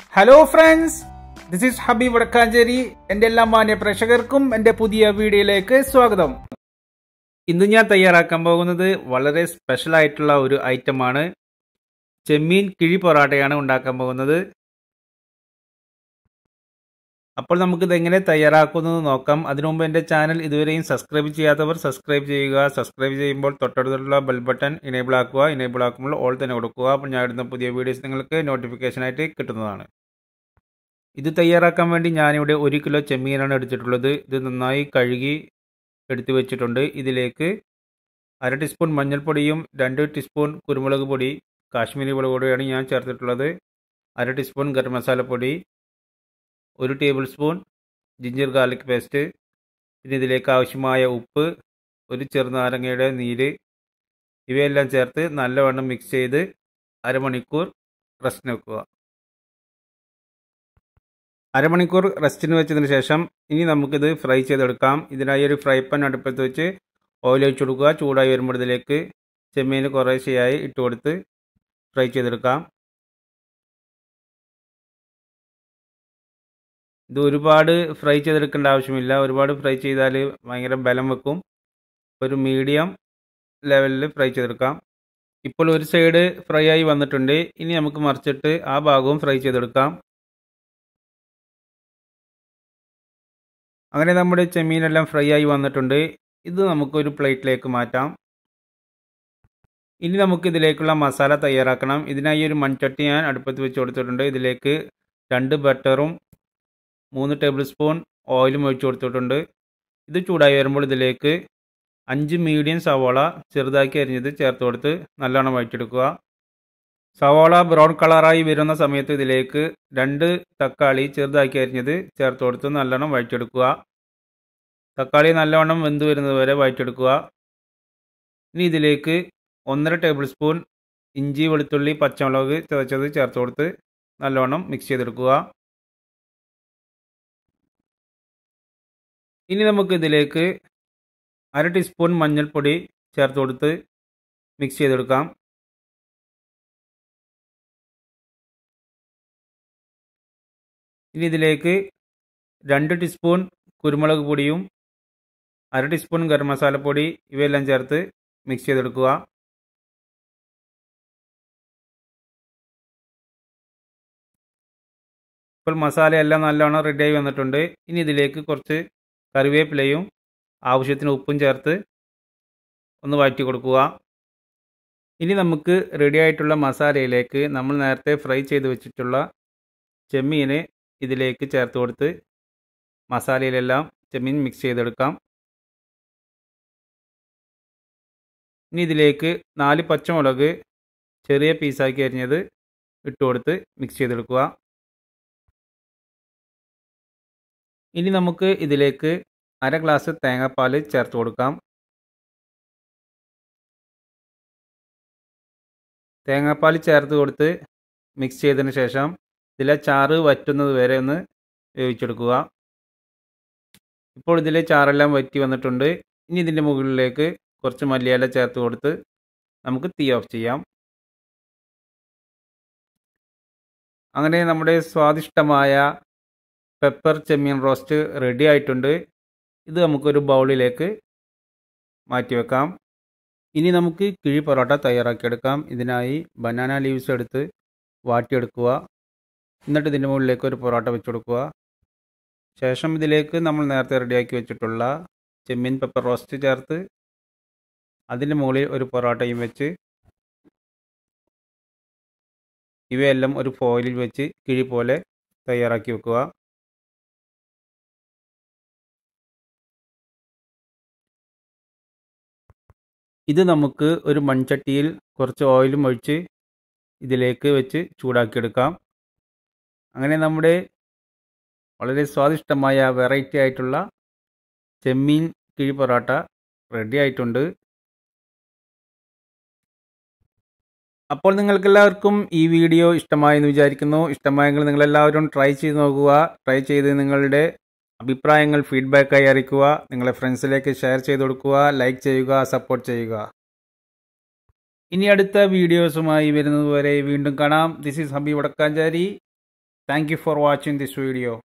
hello friends this is Habeeb Vadakkanchery എൻ്റെ എല്ലാ മാന്യ പ്രേക്ഷകർക്കും എൻ്റെ പുതിയ വീഡിയോയിലേക്ക് സ്വാഗതം ഇന്ന് ഞാൻ തയ്യാറാക്കാൻ പോകുന്നത് വളരെ സ്പെഷ്യൽ ആയിട്ടുള്ള ഒരു ഐറ്റമാണ് ചെമ്മീൻ കിഴി പൊറാട്ടയാണ് ഉണ്ടാക്കാൻ പോകുന്നത് അപ്പോൾ നമുക്കിത് എങ്ങനെ തയ്യാറാക്കുന്നത് നോക്കാം അതിനു മുമ്പ് എൻ്റെ ചാനൽ ഇതുവരെയും സബ്സ്ക്രൈബ് ചെയ്യാത്തവർ സബ്സ്ക്രൈബ് ചെയ്യുക സബ്സ്ക്രൈബ് ചെയ്യുമ്പോൾ തൊട്ടടുത്തുള്ള ബെൽ ബട്ടൺ ഇനേബിൾ ആക്കുക ഇനേബിൾ ആക്കുമ്പോൾ ഓൾ തന്നെ കൊടുക്കുക അപ്പോൾ ഞാൻ ഇടുന്ന പുതിയ വീഡിയോസ് നിങ്ങൾക്ക് നോട്ടിഫിക്കേഷനായിട്ട് കിട്ടുന്നതാണ് ഇത് തയ്യാറാക്കാൻ വേണ്ടി ഞാനിവിടെ ഒരു കിലോ ചെമ്മീനാണ് എടുത്തിട്ടുള്ളത് ഇത് നന്നായി കഴുകി എടുത്തു വെച്ചിട്ടുണ്ട് ഇതിലേക്ക് അര ടീസ്പൂൺ മഞ്ഞൾപ്പൊടിയും രണ്ട് ടീസ്പൂൺ കുരുമുളക് പൊടി കാശ്മീരി മുളക് പൊടിയാണ് ഞാൻ ചേർത്തിട്ടുള്ളത് അര ടീസ്പൂൺ ഗരം മസാലപ്പൊടി ഒരു tablespoon ginger garlic paste പിന്നെ ഇതിലേക്ക് ആവശ്യമായ ഉപ്പ് ഒരു ചെറുനാരങ്ങയുടെ നീര് ഇവയെല്ലാം ചേർത്ത് നല്ലവണ്ണം മിക്സ് ചെയ്ത് അരമണിക്കൂർ റെസ്റ്റിന് വെക്കുക അരമണിക്കൂർ റെസ്റ്റിന് വെച്ചതിന് ശേഷം ഇനി നമുക്കിത് ഫ്രൈ ചെയ്തെടുക്കാം ഇതിനായി ഒരു ഫ്രൈ പാൻ അടുപ്പത്ത് വെച്ച് ഓയിൽ ഒഴിച്ചു കൊടുക്കുക ചൂടായി വരുമ്പോൾ ഇതിലേക്ക് ചെമ്മീൻ കുറേശ്ശെയായി ഇട്ട് കൊടുത്ത് ഫ്രൈ ചെയ്തെടുക്കാം ഇത് ഒരുപാട് ഫ്രൈ ചെയ്തെടുക്കേണ്ട ആവശ്യമില്ല ഒരുപാട് ഫ്രൈ ചെയ്താൽ ഭയങ്കര ബലം വെക്കും ഒരു മീഡിയം ലെവലിൽ ഫ്രൈ ചെയ്തെടുക്കാം ഇപ്പോൾ ഒരു സൈഡ് ഫ്രൈ ആയി വന്നിട്ടുണ്ട് ഇനി നമുക്ക് മറിച്ചിട്ട് ആ ഭാഗവും ഫ്രൈ ചെയ്തെടുക്കാം അങ്ങനെ നമ്മുടെ ചെമ്മീനെല്ലാം ഫ്രൈ ആയി വന്നിട്ടുണ്ട് ഇത് നമുക്കൊരു പ്ലേറ്റിലേക്ക് മാറ്റാം ഇനി നമുക്ക് ഇതിലേക്കുള്ള മസാല തയ്യാറാക്കണം ഇതിനായി ഒരു മൺചട്ടി ഞാൻ അടുപ്പത്ത് വെച്ച് കൊടുത്തിട്ടുണ്ട് ഇതിലേക്ക് രണ്ട് ബട്ടറും മൂന്ന് ടേബിൾ സ്പൂൺ ഓയിലും ഒഴിച്ചു കൊടുത്തിട്ടുണ്ട് ഇത് ചൂടായി വരുമ്പോൾ ഇതിലേക്ക് അഞ്ച് മീഡിയം സവോള ചെറുതാക്കി അരിഞ്ഞത് ചേർത്ത് കൊടുത്ത് നല്ലോണം വഴറ്റിയെടുക്കുക സവോള ബ്രൗൺ കളറായി വരുന്ന സമയത്ത് ഇതിലേക്ക് രണ്ട് തക്കാളി ചെറുതാക്കി അരിഞ്ഞത് ചേർത്ത് കൊടുത്ത് നല്ലോണം വഴറ്റിയെടുക്കുക തക്കാളി നല്ലവണ്ണം വെന്ത് വരുന്നത് വരെ വഴറ്റിയെടുക്കുക ഇനി ഇതിലേക്ക് ഒന്നര ടേബിൾ സ്പൂൺ ഇഞ്ചി വെളുത്തുള്ളി പച്ചമുളക് ചതച്ചത് ചേർത്ത് കൊടുത്ത് നല്ലവണ്ണം മിക്സ് ചെയ്തെടുക്കുക ഇനി നമുക്ക് ഇതിലേക്ക് അര ടീസ്പൂൺ മഞ്ഞൾപ്പൊടി ചേർത്ത് കൊടുത്ത് മിക്സ് ചെയ്തെടുക്കാം ഇനി ഇതിലേക്ക് രണ്ട് ടീസ്പൂൺ കുരുമുളക് പൊടിയും അര ടീസ്പൂൺ ഗരം മസാലപ്പൊടി ഇവയെല്ലാം ചേർത്ത് മിക്സ് ചെയ്തെടുക്കുക ഇപ്പോൾ മസാലയെല്ലാം നല്ലോണം റെഡിയായി വന്നിട്ടുണ്ട് ഇനി ഇതിലേക്ക് കുറച്ച് കറിവേപ്പിലയും ആവശ്യത്തിന് ഉപ്പും ചേർത്ത് ഒന്ന് വഴറ്റി കൊടുക്കുക ഇനി നമുക്ക് റെഡി ആയിട്ടുള്ള മസാലയിലേക്ക് നമ്മൾ നേരത്തെ ഫ്രൈ ചെയ്ത് വെച്ചിട്ടുള്ള ചെമ്മീൻ ഇതിലേക്ക് ചേർത്ത് കൊടുത്ത് മസാലയിലെല്ലാം ചെമ്മീൻ മിക്സ് ചെയ്തെടുക്കാം ഇനി ഇതിലേക്ക് നാല് പച്ചമുളക് ചെറിയ പീസാക്കി അരിഞ്ഞത് ഇട്ട് കൊടുത്ത് മിക്സ് ചെയ്തെടുക്കുക ഇനി നമുക്ക് ഇതിലേക്ക് അര ഗ്ലാസ് തേങ്ങാപ്പാൽ ചേർത്ത് കൊടുക്കാം തേങ്ങാപ്പാൽ ചേർത്ത് കൊടുത്ത് മിക്സ് ചെയ്തതിന് ശേഷം ഇതിലെ ചാറ് വറ്റുന്നത് വരെ ഒന്ന് വേവിച്ചെടുക്കുക ഇപ്പോൾ ഇതിലെ ചാറെല്ലാം വറ്റി വന്നിട്ടുണ്ട് ഇനി ഇതിൻ്റെ മുകളിലേക്ക് കുറച്ച് മല്ലിയില ചേർത്ത് കൊടുത്ത് നമുക്ക് തീ ഓഫ് ചെയ്യാം അങ്ങനെ നമ്മുടെ സ്വാദിഷ്ടമായ പെപ്പർ ചെമ്മീൻ റോസ്റ്റ് റെഡി ആയിട്ടുണ്ട് ഇത് നമുക്കൊരു ബൗളിലേക്ക് മാറ്റി വെക്കാം ഇനി നമുക്ക് കിഴി പൊറോട്ട തയ്യാറാക്കിയെടുക്കാം ഇതിനായി ബനാന ലീവ്സ് എടുത്ത് വാട്ടിയെടുക്കുക എന്നിട്ട് ഇതിൻ്റെ മുകളിലേക്ക് ഒരു പൊറോട്ട വെച്ച് കൊടുക്കുക ശേഷം ഇതിലേക്ക് നമ്മൾ നേരത്തെ റെഡിയാക്കി വെച്ചിട്ടുള്ള ചെമ്മീൻ പെപ്പർ റോസ്റ്റ് ചേർത്ത് അതിൻ്റെ മുകളിൽ ഒരു പൊറോട്ടയും വെച്ച് ഇവയെല്ലാം ഒരു ഫോയിലിൽ വെച്ച് കിഴി പോലെ തയ്യാറാക്കി വെക്കുക ഇത് നമുക്ക് ഒരു മൺചട്ടിയിൽ കുറച്ച് ഓയിലും ഒഴിച്ച് ഇതിലേക്ക് വെച്ച് ചൂടാക്കിയെടുക്കാം അങ്ങനെ നമ്മുടെ വളരെ സ്വാദിഷ്ടമായ വെറൈറ്റി ആയിട്ടുള്ള ചെമ്മീൻ കിഴി പൊറോട്ട റെഡി ആയിട്ടുണ്ട് അപ്പോൾ നിങ്ങൾക്കെല്ലാവർക്കും ഈ വീഡിയോ ഇഷ്ടമായെന്ന് വിചാരിക്കുന്നു ഇഷ്ടമായെങ്കിൽ നിങ്ങളെല്ലാവരും ട്രൈ ചെയ്ത് നോക്കുക ട്രൈ ചെയ്ത് നിങ്ങളുടെ അഭിപ്രായങ്ങൾ ഫീഡ്ബാക്കായി അറിയിക്കുക നിങ്ങളെ ഫ്രണ്ട്സിലേക്ക് ഷെയർ ചെയ്ത് കൊടുക്കുക ലൈക്ക് ചെയ്യുക സപ്പോർട്ട് ചെയ്യുക ഇനി അടുത്ത വീഡിയോസുമായി വരുന്നതുവരെ വീണ്ടും കാണാം this is Habi Vadakkanchery thank you for watching this video